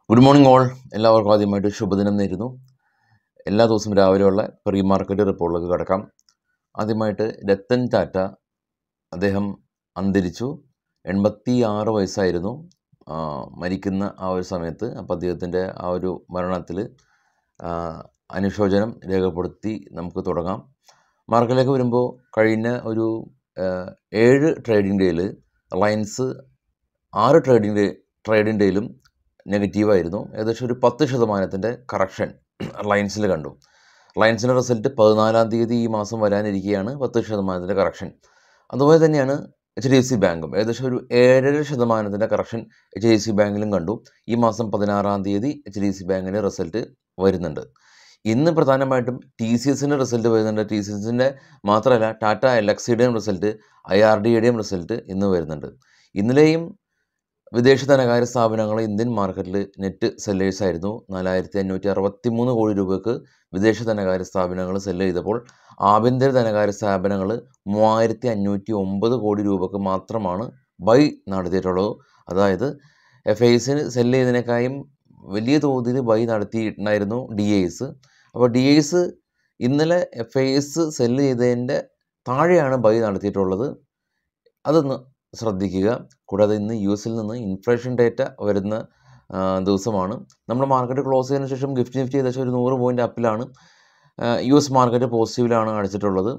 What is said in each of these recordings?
good morning all എല്ലാവർക്കും ആദ്യമായിട്ട് ശുഭദിനം നേരുന്നു എല്ലാ ദിവസവും രാവിലെയുള്ള പ്രീ മാർക്കറ്റ് റിപ്പോർട്ടിലേക്ക് കിടക്കാം ആദ്യമായിട്ട് രത്തൻ ടാറ്റ അദ്ദേഹം അന്തരിച്ചു എൺപത്തി ആറ് വയസ്സായിരുന്നു ആ, മരിക്കുന്ന ആ ഒരു സമയത്ത് അപ്പോൾ അദ്ദേഹത്തിൻ്റെ ആ ഒരു മരണത്തിൽ അനുശോചനം രേഖപ്പെടുത്തി നമുക്ക് തുടങ്ങാം മാർക്കറ്റിലേക്ക് വരുമ്പോൾ കഴിഞ്ഞ ഒരു ആ, ഏഴ് ട്രേഡിംഗ് ഡേയിൽ റിലയൻസ് ആറ് ട്രേഡിംഗ് ഡേ ട്രേഡിംഗ് ഡേയിലും നെഗറ്റീവായിരുന്നു ഏകദേശം ഒരു പത്ത് ശതമാനത്തിൻ്റെ കറക്ഷൻ റിലയൻസിൽ കണ്ടു റിലയൻസിൻ്റെ റിസൾട്ട് പതിനാലാം തീയതി ഈ മാസം വരാനിരിക്കുകയാണ് പത്ത് ശതമാനത്തിൻ്റെ കറക്ഷൻ അതുപോലെ തന്നെയാണ് എച്ച് ഡി എഫ് സി ബാങ്കും ഏകദേശം ഒരു ഏഴര ശതമാനത്തിൻ്റെ correction H D F C ബാങ്കിലും കണ്ടു ഈ മാസം പതിനാറാം തീയതി എച്ച് ഡി എഫ് സി ബാങ്കിൻ്റെ റിസൾട്ട് വരുന്നുണ്ട് ഇന്ന് പ്രധാനമായിട്ടും ടി സി എസിൻ്റെ റിസൾട്ട് വരുന്നുണ്ട് ടി സി എസിൻ്റെ മാത്രമല്ല ടാറ്റ എലക്സിയുടെയും റിസൾട്ട് ഐ ആർ ഡിയുടെയും റിസൾട്ട് ഇന്ന് വരുന്നുണ്ട് ഇന്നലെയും വിദേശ ധനകാര്യ സ്ഥാപനങ്ങൾ ഇന്ത്യൻ മാർക്കറ്റിൽ നെറ്റ് സെല്ലേഴ്സ് ആയിരുന്നു നാലായിരത്തി അഞ്ഞൂറ്റി അറുപത്തി മൂന്ന് കോടി രൂപയ്ക്ക് വിദേശ ധനകാര്യ സ്ഥാപനങ്ങൾ സെല്ല് ചെയ്തപ്പോൾ ആഭ്യന്തര ധനകാര്യ സ്ഥാപനങ്ങൾ മൂവായിരത്തി അഞ്ഞൂറ്റി ഒമ്പത് കോടി രൂപയ്ക്ക് മാത്രമാണ് ബൈ നടത്തിയിട്ടുള്ളത് അതായത് എഫ് ഐസിന് സെല്ല് ചെയ്തതിനേക്കാളും വലിയ തോതിൽ ബൈ നടത്തിയിട്ടുണ്ടായിരുന്നു ഡി ഐസ് അപ്പോൾ ഡി ഐസ് ഇന്നലെ എഫ് ഐ എസ് സെല്ല് ചെയ്തതിൻ്റെ താഴെയാണ് ബൈ നടത്തിയിട്ടുള്ളത് അതൊന്ന് ശ്രദ്ധിക്കുക കൂടാതെ ഇന്ന് യു എസിൽ നിന്ന് ഇൻഫ്ലേഷൻ ഡേറ്റ വരുന്ന ആ, ദിവസമാണ് നമ്മൾ മാർക്കറ്റ് ക്ലോസ് ചെയ്തതിനു ശേഷം ഗിഫ്റ്റ് നിഫ്റ്റി ഏകദേശം ഒരു നൂറ് പോയിൻ്റ് അപ്പിലാണ് യു എസ് മാർക്കറ്റ് പോസിറ്റീവിലാണ് അടിച്ചിട്ടുള്ളത്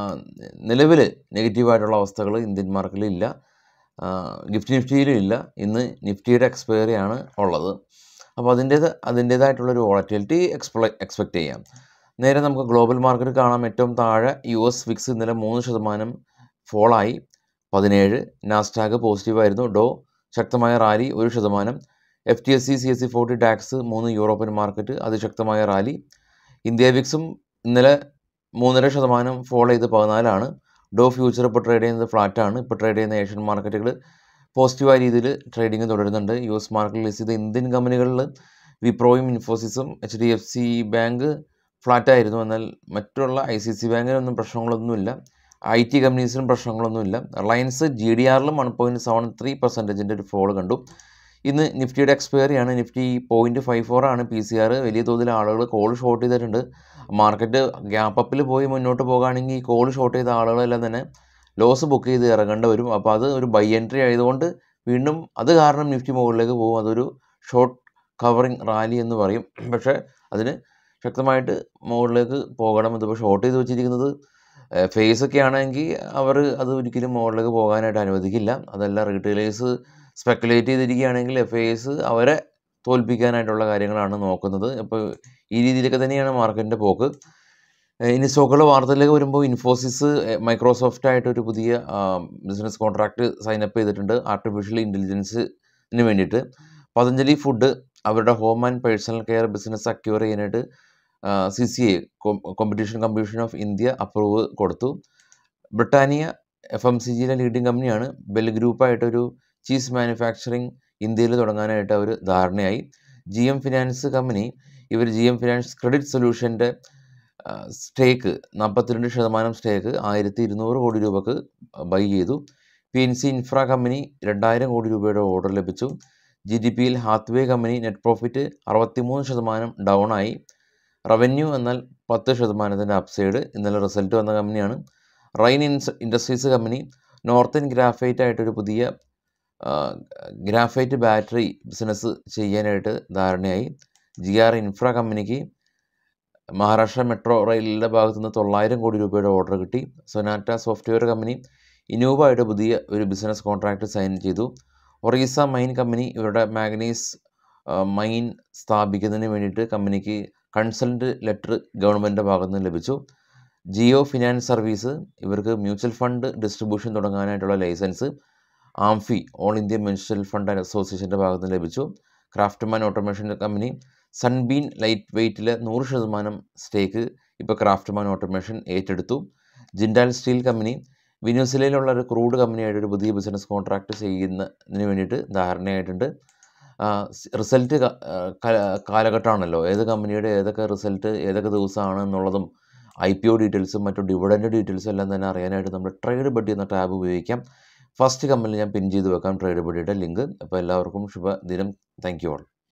നിലവിൽ നെഗറ്റീവായിട്ടുള്ള അവസ്ഥകൾ ഇന്ത്യൻ മാർക്കറ്റിൽ ഇല്ല ആ, ഗിഫ്റ്റ് നിഫ്റ്റിയിലും ഇല്ല ഇന്ന് നിഫ്റ്റിയുടെ എക്സ്പയറി ആണ് ഉള്ളത് അപ്പോൾ അതിൻ്റേത് അതിൻ്റേതായിട്ടുള്ളൊരു വോളറ്റിലിറ്റി എക്സ്പ്ല എക്സ്പെക്റ്റ് ചെയ്യാം നേരെ നമുക്ക് ഗ്ലോബൽ മാർക്കറ്റ് കാണാം ഏറ്റവും താഴെ യു എസ് ഫിക്സ് ഇന്നലെ മൂന്ന് ശതമാനം ഫോളായി പതിനേഴ് നാസ്റ്റാഗ് പോസിറ്റീവായിരുന്നു ഡോ ശക്തമായ റാലി ഒരു ശതമാനം F T S C C S C forty DAX മൂന്ന് യൂറോപ്യൻ മാർക്കറ്റ് അതിശക്തമായ റാലി ഇന്ത്യ വിക്സും ഇന്നലെ മൂന്നര ശതമാനം ഫോളോ ചെയ്ത് പതിനാലാണ് ഡോ ഫ്യൂച്ചർ ഇപ്പോൾ ട്രേഡ് ചെയ്യുന്നത് ഫ്ലാറ്റാണ് ഇപ്പോൾ ട്രേഡ് ചെയ്യുന്ന ഏഷ്യൻ മാർക്കറ്റുകൾ പോസിറ്റീവായ രീതിയിൽ ട്രേഡിംഗ് തുടരുന്നുണ്ട് യു എസ് മാർക്കറ്റിൽ ലിസ്റ്റ് ചെയ്ത ഇന്ത്യൻ കമ്പനികളിൽ വിപ്രോയും ഇൻഫോസിസും H D F C bank ഫ്ലാറ്റായിരുന്നു എന്നാൽ മറ്റുള്ള ഐ സി സി ബാങ്കിനൊന്നും പ്രശ്നങ്ങളൊന്നുമില്ല ഐ ടി കമ്പനീസിനും പ്രശ്നങ്ങളൊന്നുമില്ല റിലയൻസ് ജി ഡി ആറിലും വൺ പോയിൻറ്റ് സെവൻ ത്രീ പെർസെൻറ്റേജിൻ്റെ ഒരു ഫോൾ കണ്ടു ഇന്ന് നിഫ്റ്റിയുടെ എക്സ്പയറി ആണ് നിഫ്റ്റി പോയിൻറ്റ് ഫൈവ് ഫോർ ആണ് പി സി ആർ വലിയ തോതിൽ ആളുകൾ കോൾ ഷോർട്ട് ചെയ്തിട്ടുണ്ട് മാർക്കറ്റ് ഗ്യാപ്പ് അപ്പിൽ പോയി മുന്നോട്ട് പോകുകയാണെങ്കിൽ ഈ കോൾ ഷോർട്ട് ചെയ്ത ആളുകളെല്ലാം തന്നെ ലോസ് ബുക്ക് ചെയ്ത് ഇറങ്ങേണ്ടി വരും അപ്പോൾ അത് ഒരു ബൈ എൻട്രി ആയതുകൊണ്ട് വീണ്ടും അത് കാരണം നിഫ്റ്റി മുകളിലേക്ക് പോകും അതൊരു ഷോർട്ട് കവറിങ് റാലി എന്ന് പറയും പക്ഷേ അതിന് ശക്തമായിട്ട് മുകളിലേക്ക് പോകണം ഇതിപ്പോൾ ഷോർട്ട് ചെയ്ത് വെച്ചിരിക്കുന്നത് ഫേസ് ഒക്കെ ആണെങ്കിൽ അവർ അത് ഒരിക്കലും മുകളിലേക്ക് പോകാനായിട്ട് അനുവദിക്കില്ല അതല്ല റീറ്റെയിലേഴ്സ് സ്പെക്കുലേറ്റ് ചെയ്തിരിക്കുകയാണെങ്കിൽ എഫ് ഐ എസ് അവരെ തോൽപ്പിക്കാനായിട്ടുള്ള കാര്യങ്ങളാണ് നോക്കുന്നത് അപ്പോൾ ഈ രീതിയിലൊക്കെ തന്നെയാണ് മാർക്കറ്റിൻ്റെ പോക്ക് ഏഹ് ഇനി സ്റ്റോക്കുകളുടെ വാർത്തയിലേക്ക് വരുമ്പോൾ ഇൻഫോസിസ് ഏഹ് മൈക്രോസോഫ്റ്റ് ആയിട്ട് ഒരു പുതിയ ബിസിനസ് കോൺട്രാക്റ്റ് സൈനപ്പ് ചെയ്തിട്ടുണ്ട് ആർട്ടിഫിഷ്യൽ ഇൻ്റലിജൻസിന് വേണ്ടിയിട്ട് പതഞ്ജലി ഫുഡ് അവരുടെ home and personal care business acquire ചെയ്യാനായിട്ട് C C A competition commission of India approve കൊടുത്തു ബ്രിട്ടാനിയ എഫ് എം സി ജിയിലെ ലീഡിംഗ് കമ്പനിയാണ് ബെൽ ഗ്രൂപ്പായിട്ടൊരു ചീസ് മാനുഫാക്ചറിങ് ഇന്ത്യയിൽ തുടങ്ങാനായിട്ട് അവർ ധാരണയായി ജി എം ഫിനാൻസ് കമ്പനി ഇവർ ജി എം ഫിനാൻസ് ക്രെഡിറ്റ് സൊല്യൂഷൻ്റെ സ്റ്റേക്ക് നാൽപ്പത്തിരണ്ട് ശതമാനം സ്റ്റേക്ക് ആയിരത്തി ഇരുന്നൂറ് കോടി രൂപക്ക് ബൈ ചെയ്തു P N C infra company രണ്ടായിരം കോടി രൂപയുടെ ഓർഡർ ലഭിച്ചു ജി ഡി പിയിൽ ഹാത്വേ കമ്പനി നെറ്റ് പ്രോഫിറ്റ് അറുപത്തിമൂന്ന് ശതമാനം ഡൗൺ ആയി റവന്യൂ എന്നാൽ പത്ത് ശതമാനത്തിൻ്റെ അപ്സൈഡ് ഇന്നലെ റിസൾട്ട് വന്ന കമ്പനിയാണ് Rain ins industries company northern graphite ആയിട്ടൊരു പുതിയ ഗ്രാഫൈറ്റ് ബാറ്ററി ബിസിനസ് ചെയ്യാനായിട്ട് ധാരണയായി ജി ആർ ഇൻഫ്ര കമ്പനിക്ക് മഹാരാഷ്ട്ര മെട്രോ റെയിലിൻ്റെ ഭാഗത്തു നിന്ന് തൊള്ളായിരം കോടി രൂപയുടെ ഓർഡർ കിട്ടി സൊനാറ്റ സോഫ്റ്റ്വെയർ കമ്പനി ഇനോവ ആയിട്ട് പുതിയ ഒരു ബിസിനസ് കോൺട്രാക്റ്റ് സൈൻ ചെയ്തു ഒറീസ മൈൻ കമ്പനി ഇവരുടെ മാഗ്നീസ് മൈൻ സ്ഥാപിക്കുന്നതിന് വേണ്ടിയിട്ട് കമ്പനിക്ക് കൺസൾട്ട് ലെറ്റർ ഗവൺമെൻറ്റിൻ്റെ ഭാഗത്തു നിന്ന് ലഭിച്ചു ജിയോ ഫിനാൻസ് സർവീസ് ഇവർക്ക് മ്യൂച്വൽ ഫണ്ട് ഡിസ്ട്രിബ്യൂഷൻ തുടങ്ങാനായിട്ടുള്ള licence AMFI all India mutual fund അസോസിയേഷൻ്റെ ഭാഗത്ത് നിന്ന് ലഭിച്ചു craftsman automation company Sunbeam light വെയ്റ്റിലെ നൂറ് ശതമാനം സ്റ്റേക്ക് ഇപ്പോൾ ക്രാഫ്റ്റ്മാൻ ഓട്ടോമേഷൻ ഏറ്റെടുത്തു ജിൻഡാൽ സ്റ്റീൽ കമ്പനി വെനിസുലയിലുള്ള ഒരു ക്രൂഡ് കമ്പനിയായിട്ട് ഒരു പുതിയ ബിസിനസ് കോൺട്രാക്റ്റ് ചെയ്യുന്നതിന് വേണ്ടിയിട്ട് ധാരണയായിട്ടുണ്ട് റിസൾട്ട് കാലഘട്ടമാണല്ലോ ഏത് കമ്പനിയുടെ ഏതൊക്കെ റിസൾട്ട് ഏതൊക്കെ ദിവസമാണ് എന്നുള്ളതും ഐ പി ഒ ഡീറ്റെയിൽസും മറ്റു ഡിവിഡൻഡ് ഡീറ്റെയിൽസും എല്ലാം തന്നെ അറിയാനായിട്ട് നമ്മൾ ട്രേഡ് ബഡി എന്ന ടാബ് ഉപയോഗിക്കാം ഫസ്റ്റ് കമ്പനിയിൽ ഞാൻ പിൻ ചെയ്ത് വെക്കാം ട്രേഡ് ബഡിയുടെ ലിങ്ക് അപ്പോൾ എല്ലാവർക്കും ശുഭദിനം താങ്ക് യു ഓൾ